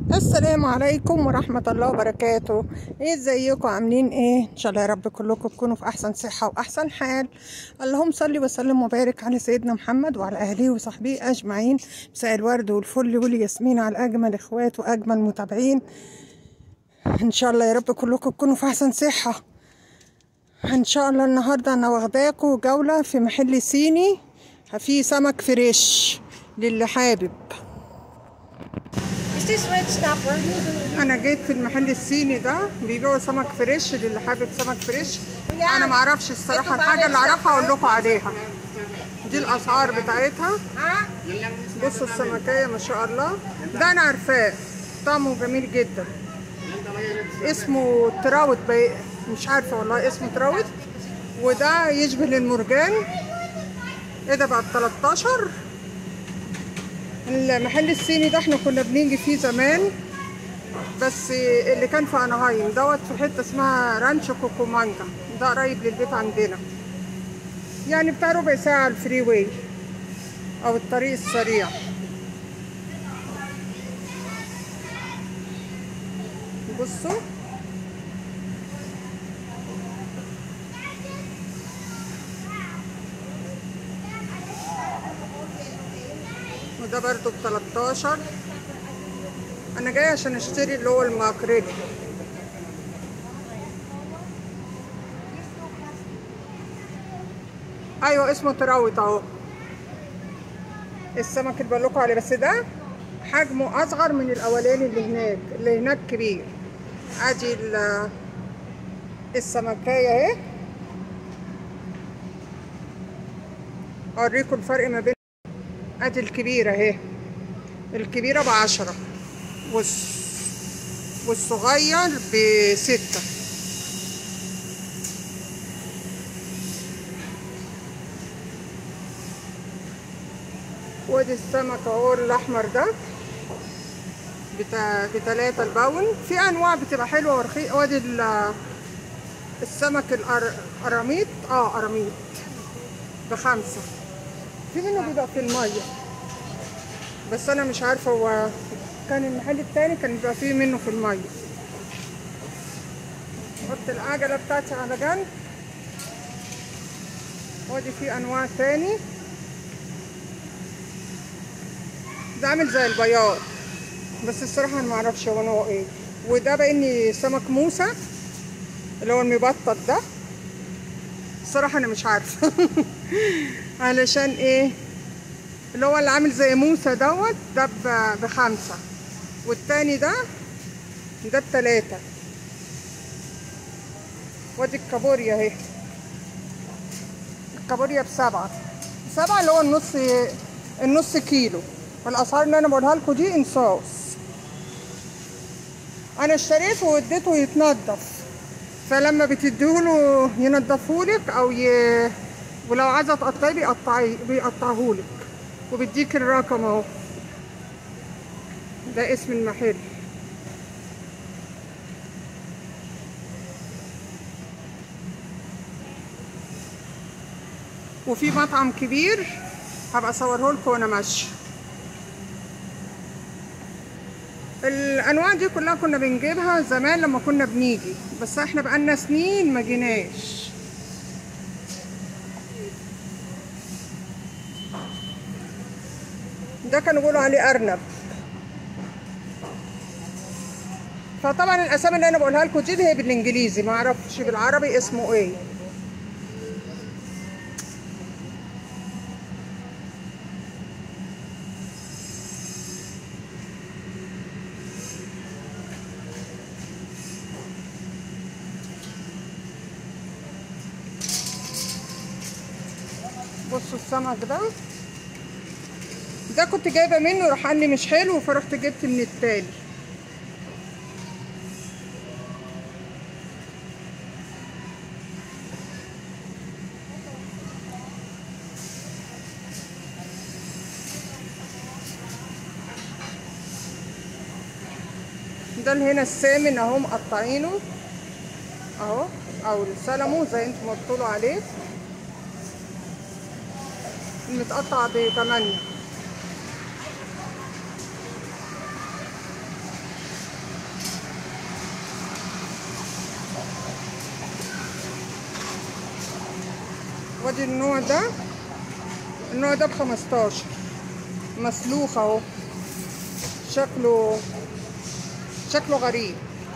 السلام عليكم ورحمة الله وبركاته ايه ازيكم عاملين ايه ان شاء الله يا رب كلكم تكونوا في احسن صحة واحسن حال اللهم صل وسلم وبارك على سيدنا محمد وعلى اهله وصحبه اجمعين مساء الورد والفل والياسمين على اجمل اخوات واجمل متابعين ان شاء الله يا رب كلكم تكونوا في احسن صحة ان شاء الله النهاردة انا واخداكم جولة في محل صيني في سمك فريش للي حابب Is this red snapper? انا جيت في المحل الصيني ده بيبيعوا سمك فريش للي حابب سمك فريش انا ما اعرفش الصراحه الحاجه اللي اعرفها اقول لكم عليها دي الاسعار بتاعتها Huh? بصوا السمكيه ما شاء الله ده انا عارفاه طعمه جميل جدا اسمه تراوت بي... مش عارفه والله اسمه تراوت وده يشبه المرجان ايه ده بقى ب 13 المحل الصيني ده احنا كنا بنيجي فيه زمان بس اللي كان في اناهايم دوت في حته اسمها رانشو كوكومانجا ده قريب للبيت عندنا يعني بتاع ربع ساعه على الفري واي او الطريق السريع بصوا وده برضو ب 13 انا جاي عشان اشتري اللي هو الماكريل ايوه اسمه تراوت اهو السمك اللي بقول لكم عليه بس ده حجمه اصغر من الاولاني اللي هناك اللي هناك كبير ادي ال- السمكية اهي اوريكم الفرق ما بين ادي الكبيرة اهي الكبيرة بعشرة والص... والصغير بستة وادي السمك اهو الاحمر ده بتا... بتلاتة الباون في انواع بتبقى حلوة ورخيصة وادي ال- السمك القراميط اه قراميط بخمسة في منه بيبقى في المية بس انا مش عارفة هو كان المحل التاني كان بيبقى فيه منه في المية حط العجلة بتاعتي على جنب وادي في انواع تاني ده عامل زي البياض بس الصراحة انا معرفش هو نوعه ايه وده باني سمك موسى اللي هو المبطط ده الصراحة انا مش عارفة علشان ايه اللي هو اللي عامل زي موسى دوت ده ب- بخمسة والتاني ده ده بتلاتة وادي الكابوريا اهي الكابوريا بسبعة سبعة اللي هو النص النص كيلو والاسعار اللي انا بقولها لكم دي انصاص انا اشتريته واديته يتنضف فلما بتديهوله ينضفهولك او ي... ولو عايزه تقطعيه بيقطعيه بيقطعهولك وبيديك الرقم اهو ده اسم المحل وفي مطعم كبير هبقى اصوره لكم وانا ماشيه الانواع دي كلها كنا بنجيبها زمان لما كنا بنيجي بس احنا بقالنا سنين ما جيناش ده كانوا بيقولوا عليه ارنب فطبعا الاسامي اللي انا بقولها لكم دي هي بالانجليزي ما اعرفش بالعربي اسمه ايه بصوا السمك ده ده كنت جايبه منه راح قال لي مش حلو فرحت جبت من التاني ده اللي هنا السامن اهو مقطعينه اهو او السلمو زي انتم ما بتقولوا عليه المتقطع ب 8 وادي النوع ده النوع ده بخمستاشر مسلوخ اهو شكله شكله غريب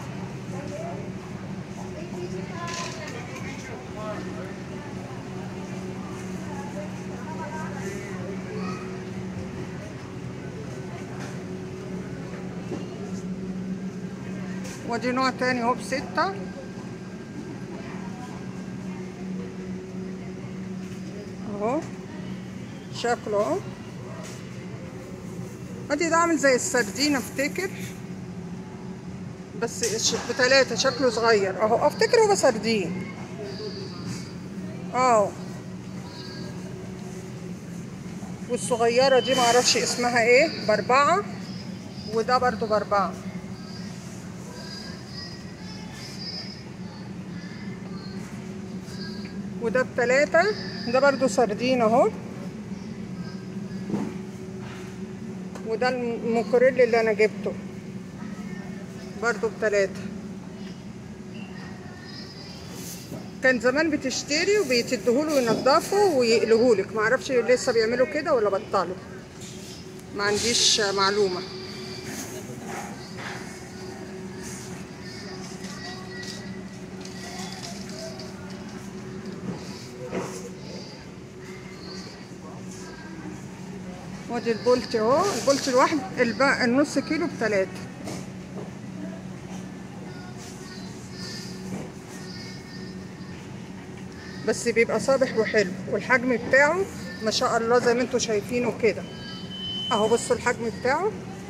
ودي نوع تاني اهو بستة اهو شكله اهو ادي ده عامل زي السردين افتكر بس ش- بتلاتة شكله صغير اهو افتكر هو سردين اه والصغيرة دي معرفش اسمها ايه باربعة وده برضو باربعة وده بتلاتة ده برضو سردين اهو وده الموكوريل اللي انا جبته برضو بتلاتة كان زمان بتشتري وبيتدهوله وينضفوا ويقلهولك معرفش لسه بيعملوا كده ولا بطلوا ما عنديش معلومة وادي البولت اهو البولت الواحد الب... النص كيلو بتلاتة بس بيبقى صابح وحلو والحجم بتاعه ما شاء الله زي ما انتوا شايفينه كده اهو بصوا الحجم بتاعه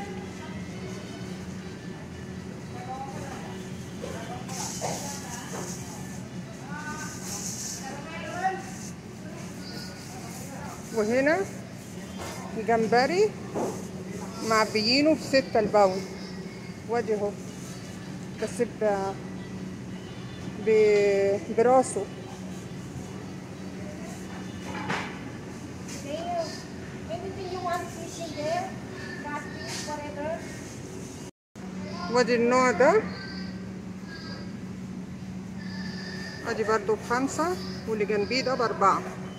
وهنا جمبري معبيينه بستة الباون وادي اهو بس ب... ب... براسه There, anything you want fish in there, catfish, whatever. وادي النوع ده ادي برضو بخمسة واللي جنبيه ده باربعة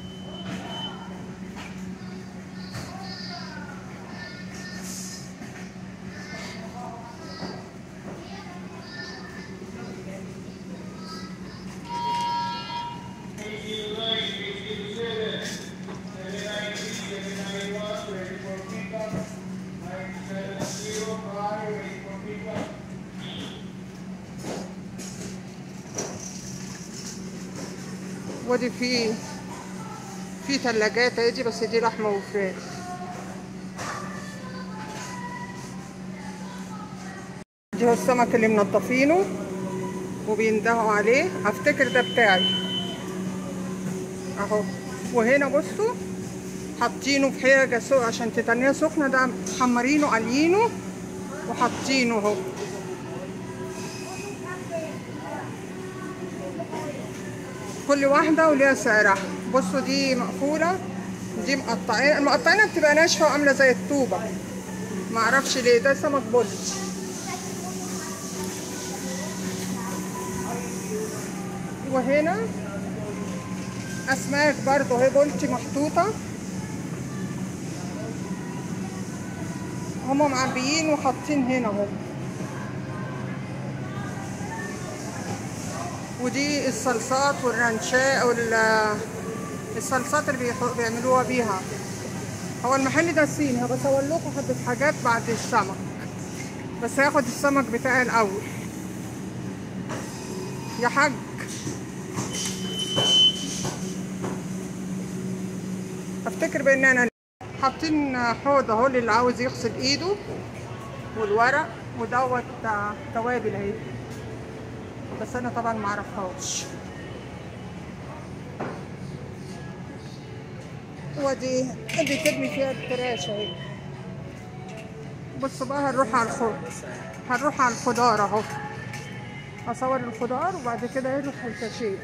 وادي في في تلاجات اهي دي بس دي لحمة وفراخ دي هو السمك اللي منضفينه وبيندهوا عليه افتكر ده بتاعي اهو وهنا بصوا حاطينه في حاجة سو عشان تتنيه سخنة ده محمرينه قالينه وحاطينه اهو كل واحدة وليها سعرها بصوا دي مقفولة دي مقطعين المقطعينها بتبقى ناشفة وعاملة زي الطوبة معرفش ليه ده سمك بولت وهنا أسماك برضو هي بولتي محطوطة هما معبيين وحاطين هنا اهو ودي الصلصات والرانشاء وال الصلصات اللي بيح- بيعملوها بيها هو المحل ده صيني بصور لكم حبة حاجات بعد السمك بس هاخد السمك بتاعي الأول يا حاج افتكر بان انا حاطين حوض اهو للي عاوز يغسل ايده والورق ودوت توابل اهي بس انا طبعا ما اعرفهاش ودي ادي ترمي فيها التراش اهي بصوا بقى هنروح على الخضار هنروح على الخضار اهو اصور الخضار وبعد كده نروح الكاشير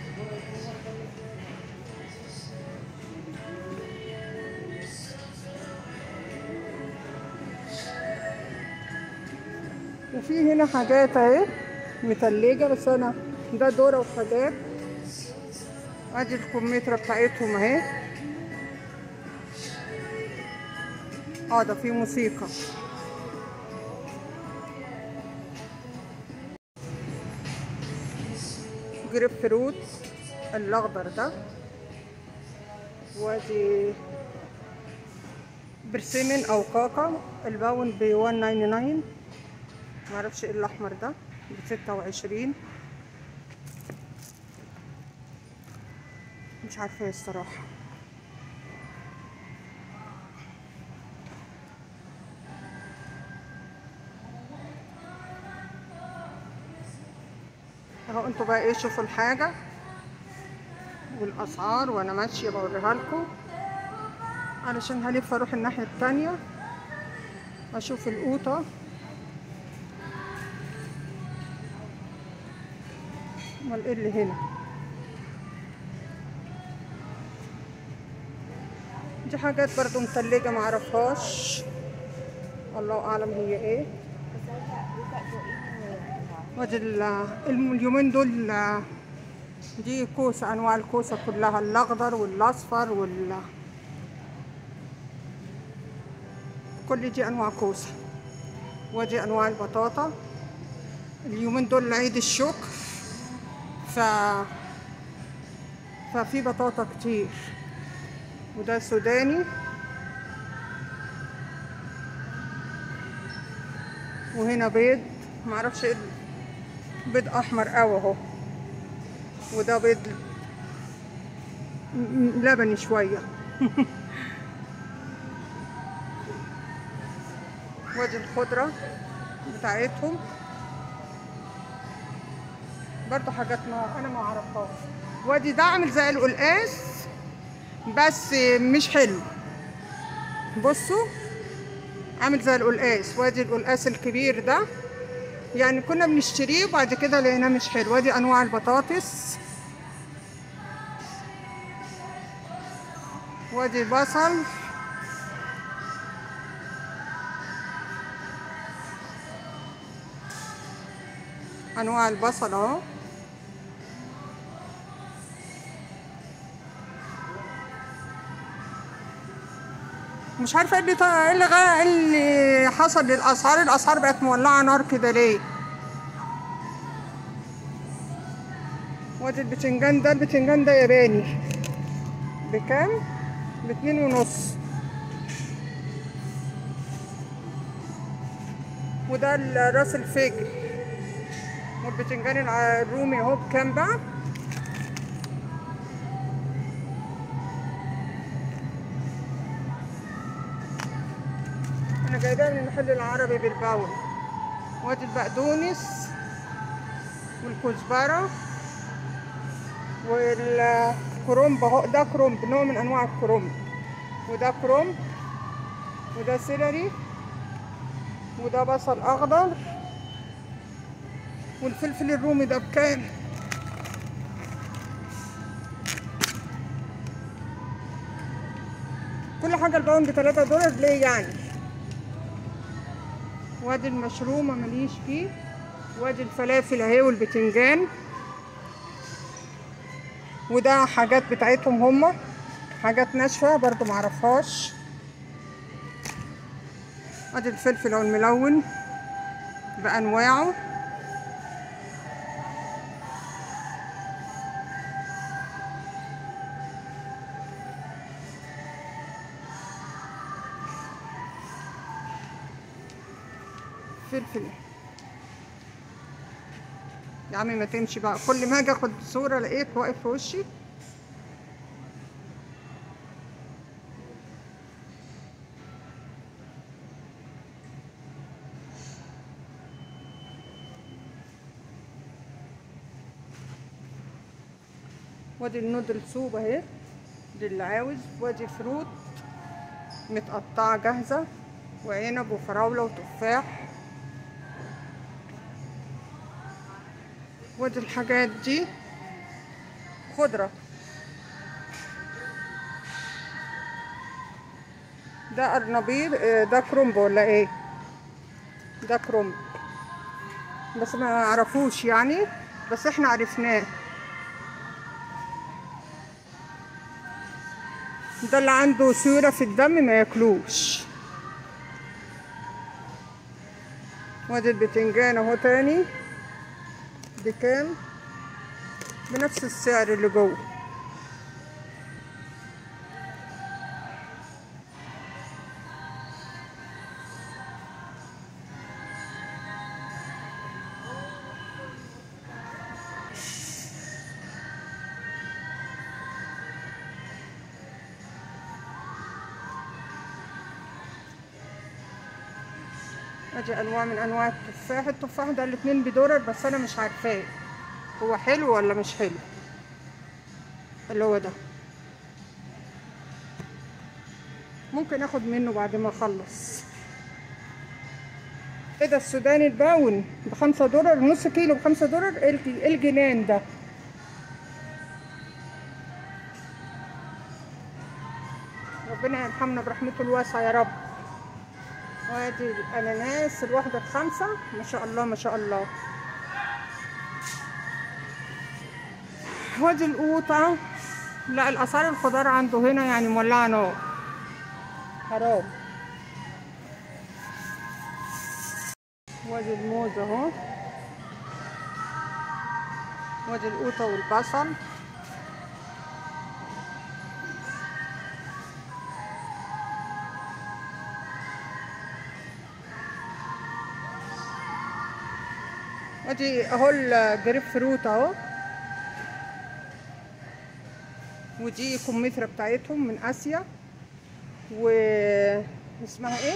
وفي هنا حاجات اهي متلجة بس انا ده ذرة وحاجات ادي الكمثرى بتاعتهم اهي اه ده في موسيقى جريب فروت الاخضر ده وادي برسيمن او كاكا الباون ب 199 معرفش ايه الاحمر ده ب 26 مش عارفه ايه الصراحه اهو انتوا بقى ايه شوفوا الحاجه والاسعار وانا ماشيه بوريها لكم علشان هلف اروح الناحيه التانية اشوف القوطه امال ايه اللي هنا دي حاجات برضو متلجة معرفهاش الله اعلم هي ايه ودي ال- الم- اليومين دول آه، دي كوسة انواع الكوسة كلها الاخضر والاصفر وال كل دي انواع كوسة ودي انواع البطاطا اليومين دول عيد الشكر ف ففي بطاطا كتير وده سوداني وهنا بيض معرفش ايه بيض احمر قوي اهو وده بيض م- م- لبني شويه وادي الخضره بتاعتهم برضو حاجات ما انا ما اعرفهاش وادي ده عامل زي القلقاس بس مش حلو بصوا عامل زي القلقاس وادي القلقاس الكبير ده يعني كنا بنشتريه وبعد كده لقيناه مش حلو وادي انواع البطاطس وادي بصل انواع البصل اهو مش عارفه ايه اللي طا- ايه اللي غا- إيه اللي حصل للاسعار الاسعار بقت مولعه نار كده ليه وادي البتنجان ده البتنجان ده ياباني بكام باتنين ونص وده ال- راس الفجل والبتنجان الع- الرومي اهو بكام بقى انا جايباها من المحل العربي بالباول وادي البقدونس والكزبره والكرنب اهو ده كرنب نوع من انواع الكرنب وده كرنب وده سيلري وده بصل اخضر والفلفل الرومي ده بكام كل حاجه الباون بتلاتة دولار ليه يعني وادي المشرومة ماليش فيه وادي الفلافل اهي والبتنجان وده حاجات بتاعتهم هما حاجات ناشفة برضو معرفهاش ادي الفلفل او الملون بانواعه فلفل يا عمي ما تمشي بقى كل ما اجي اخد صورة لقيت واقف في وشي وادي النودل سوب اهي للي عاوز وادي فروت متقطعة جاهزة وعنب وفراولة وتفاح وادي الحاجات دي خضرة ده أرنبيط آه، ده كرنب ولا ايه ده كرنب بس ما عرفوش يعني بس احنا عرفناه ده اللي عنده سيولة في الدم ما ياكلوش وادي البتنجان اهو تاني بكام بنفس السعر اللي جوه ادي انواع من انواع التفاح التفاح ده الاتنين بدولار بس انا مش عارفاه هو حلو ولا مش حلو اللي هو ده ممكن اخد منه بعد ما اخلص ايه ده السوداني الباون بخمسة دولار نص كيلو بخمسة دولار ايه الج- إيه الجنان ده ربنا يرحمنا برحمته الواسعة يا رب وادي الاناناس الواحدة بخمسة ما شاء الله ما شاء الله وادي القوطة لا الاسعار الخضار عنده هنا يعني مولعة نار حرام وادي الموز اهو وادي القوطة والبصل ادي اهو الجريب فروت اهو ودي كمثرى بتاعتهم من اسيا و اسمها ايه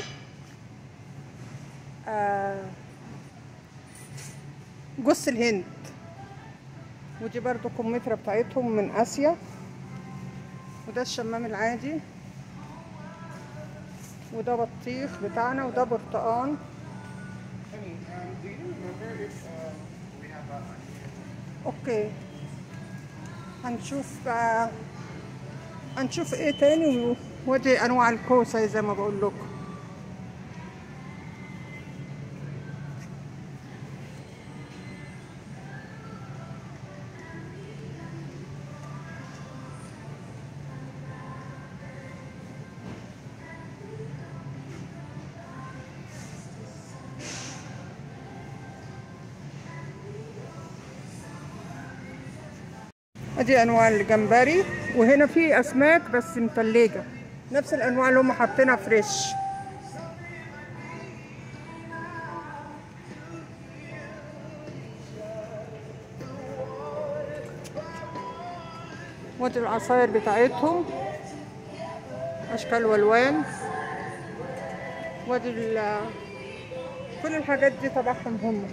آه... جوز الهند ودي برضو كمثرى بتاعتهم من اسيا وده الشمام العادي وده بطيخ بتاعنا وده برتقان Penny, um, do you remember if uh, we have a onion? اوكي هنشوف بقى هنشوف ايه تاني ودي انواع الكوسه زي ما بقول لكم ادي انواع الجمبري وهنا في اسماك بس متلجه نفس الانواع اللي هم حاطينها فريش ودي العصاير بتاعتهم اشكال والوان ودي ال- كل الحاجات دي تبعهم هم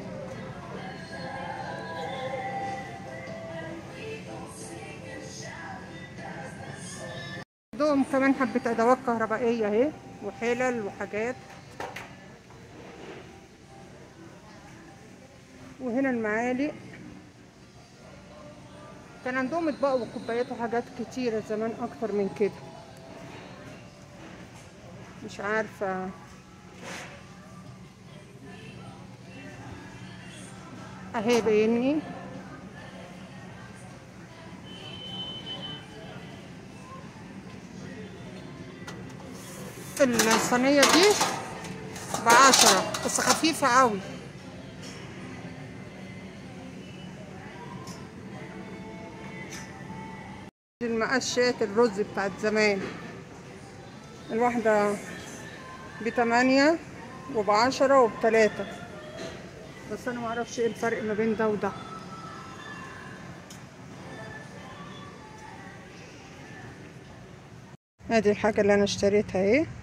عندهم كمان حبة أدوات كهربائية أهي وحلل وحاجات وهنا المعالق كان عندهم اطباق وكوبايات وحاجات كتيرة زمان أكتر من كده مش عارفة أهي باينني الصينية دي بعشرة بس خفيفة قوي دي المقشات الرز بتاعت زمان الواحدة بتمانية وبعشرة وبتلاتة بس أنا معرفش ايه الفرق ما بين ده وده ادي الحاجة اللي أنا اشتريتها اهي